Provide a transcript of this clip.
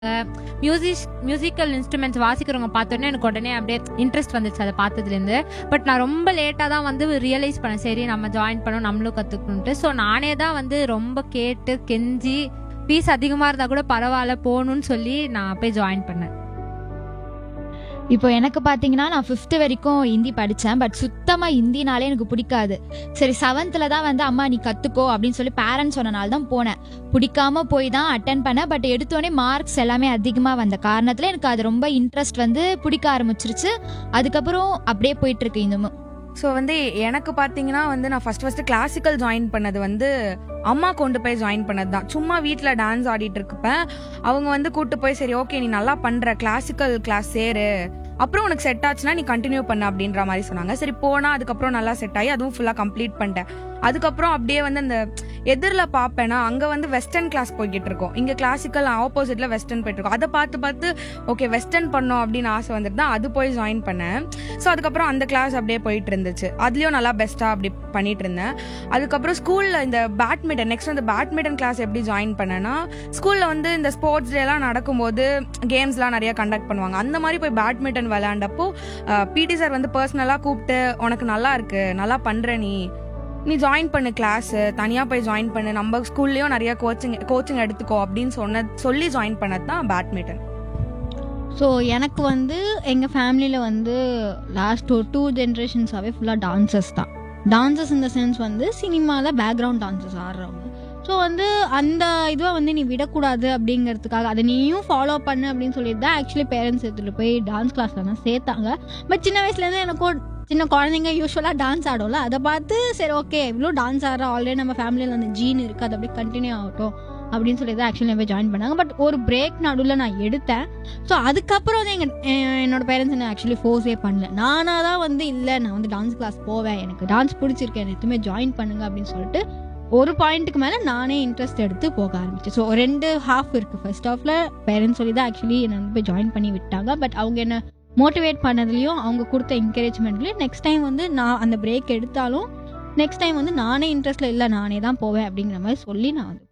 music musical instruments வாசிக்கிறவங்க பார்த்தோன்னே எனக்கு உடனே அப்படியே இன்ட்ரெஸ்ட் வந்துச்சு அதை பார்த்ததுலேருந்து பட் நான் ரொம்ப லேட்டாக தான் வந்து ரியலைஸ் பண்ணேன் சரி நம்ம ஜாயின் பண்ணோம் நம்மளும் கற்றுக்கணுன்ட்டு ஸோ நானே தான் வந்து ரொம்ப கேட்டு கெஞ்சி ஃபீஸ் அதிகமாக இருந்தால் கூட பரவாயில்ல போகணும்னு சொல்லி நான் போய் ஜாயின் பண்ணேன் இப்போ எனக்கு பார்த்தீங்கன்னா நான் ஃபிஃப்த்து வரைக்கும் ஹிந்தி படித்தேன் பட் சுத்தமாக ஹிந்தினாலே எனக்கு பிடிக்காது சரி செவன்த்தில் தான் வந்து அம்மா நீ கற்றுக்கோ அப்படின்னு சொல்லி பேரண்ட்ஸ் சொன்னனால தான் போனேன் பிடிக்காம போய் தான் அட்டன் பண்ணேன் பட் எடுத்தோடனே மார்க்ஸ் எல்லாமே அதிகமாக வந்த காரணத்தில் எனக்கு அது ரொம்ப இன்ட்ரெஸ்ட் வந்து பிடிக்க ஆரம்பிச்சிருச்சு அதுக்கப்புறம் அப்படியே போயிட்டு இருக்கு இன்னமும் ஸோ வந்து எனக்கு பார்த்தீங்கன்னா வந்து நான் ஃபர்ஸ்ட் ஃபர்ஸ்ட் கிளாசிக்கல் ஜாயின் பண்ணது வந்து அம்மா கொண்டு போய் ஜாயின் பண்ணது தான் சும்மா வீட்டில் டான்ஸ் ஆடிட்டு இருக்கப்பேன் அவங்க வந்து கூட்டு போய் சரி ஓகே நீ நல்லா பண்ற கிளாசிக்கல் கிளாஸ் சேரு அப்புறம் உனக்கு செட் ஆச்சுன்னா நீ கண்டினியூ பண்ண அப்படின்ற மாதிரி சொன்னாங்க சரி போனா அதுக்கப்புறம் நல்லா செட் ஆகி அதுவும் ஃபுல்லாக கம்ப்ளீட் பண்ணிட்டேன் அதுக்கப்புறம் அப்படியே வந்து அந்த எதிரில் பார்ப்பேன்னா அங்கே வந்து வெஸ்டர்ன் கிளாஸ் போய்கிட்டு இருக்கோம் இங்கே கிளாசிக்கல் ஆப்போசிட்ல வெஸ்டர்ன் போயிட்டு இருக்கோம் அதை பார்த்து பார்த்து ஓகே வெஸ்டர்ன் பண்ணோம் அப்படின்னு ஆசை வந்துட்டு தான் அது போய் ஜாயின் பண்ணேன் ஸோ அதுக்கப்புறம் அந்த கிளாஸ் அப்படியே போயிட்டு இருந்துச்சு அதுலயும் நல்லா பெஸ்ட்டாக அப்படி பண்ணிட்டு இருந்தேன் அதுக்கப்புறம் ஸ்கூலில் இந்த பேட்மிண்டன் நெக்ஸ்ட் அந்த பேட்மிண்டன் கிளாஸ் எப்படி ஜாயின் பண்ணேன்னா ஸ்கூலில் வந்து இந்த ஸ்போர்ட்ஸ் டேலாம் நடக்கும்போது கேம்ஸ்லாம் நிறைய கண்டக்ட் பண்ணுவாங்க அந்த மாதிரி போய் பேட்மிண்டன் விளையாண்டப்போ பிடி சார் வந்து பர்சனலாக கூப்பிட்டு உனக்கு நல்லா இருக்கு நல்லா பண்ற நீ நீ ஜாயின் பண்ணு கிளாஸ் தனியாக போய் ஜாயின் பண்ணு நம்ம ஸ்கூல்லேயும் நிறைய கோச்சிங் கோச்சிங் எடுத்துக்கோ அப்படின்னு சொன்ன சொல்லி ஜாயின் பண்ணது தான் பேட்மிண்டன் ஸோ எனக்கு வந்து எங்கள் ஃபேமிலியில் வந்து லாஸ்ட் ஒரு டூ ஜென்ரேஷன்ஸாகவே ஃபுல்லாக டான்சஸ் தான் டான்சஸ் இந்த சென்ஸ் வந்து சினிமாவில் பேக்ரவுண்ட் டான்சஸ் ஆடுறவங்க ஸோ வந்து அந்த இதுவை வந்து நீ விடக்கூடாது அப்படிங்கிறதுக்காக அதை நீயும் ஃபாலோ பண்ணு அப்படின்னு சொல்லிட்டு தான் ஆக்சுவலி பேரண்ட்ஸ் எடுத்துகிட்டு போய் டான்ஸ் கிளாஸில் தான் சேர்த்தாங்க பட் சின்ன வயசுலேருந்து எனக்கும் சின்ன குழந்தைங்க யூஸ்வலாக டான்ஸ் ஆடும்ல அதை பார்த்து சரி ஓகே இவ்வளோ டான்ஸ் ஆடுற ஆல்ரெடி நம்ம ஃபேமிலியில் அந்த ஜீன் இருக்குது அது அப்படியே கண்டினியூ ஆகட்டும் அப்படின்னு சொல்லி தான் ஆக்சுவலி போய் ஜாயின் பண்ணாங்க பட் ஒரு பிரேக் நடுவில் நான் எடுத்தேன் ஸோ அதுக்கப்புறம் வந்து எங்கள் என்னோட பேரண்ட்ஸ் என்ன ஆக்சுவலி ஃபோர்ஸே பண்ணல நானாக தான் வந்து இல்லை நான் வந்து டான்ஸ் கிளாஸ் போவேன் எனக்கு டான்ஸ் பிடிச்சிருக்கு எனக்கு எதுவுமே ஜாயின் பண்ணுங்க அப்படின்னு சொல்லிட்டு ஒரு பாயிண்ட்டுக்கு மேலே நானே இன்ட்ரெஸ்ட் எடுத்து போக ஆரம்பிச்சேன் ஸோ ரெண்டு ஹாஃப் இருக்குது ஃபர்ஸ்ட் ஹாஃபில் பேரண்ட்ஸ் சொல்லி தான் ஆக்சுவலி என்னை வந்து போய் ஜாயின் பண்ணி விட்டாங்க பட் அவங்க என்ன மோட்டிவேட் பண்ணதுலையும் அவங்க கொடுத்த என்கரேஜ்மெண்ட்லையும் நெக்ஸ்ட் டைம் வந்து நான் அந்த பிரேக் எடுத்தாலும் நெக்ஸ்ட் டைம் வந்து நானே இன்ட்ரெஸ்ட்டில் இல்லை நானே தான் போவேன் அப்படிங்கிற மாதிரி சொல்லி நான் வந்து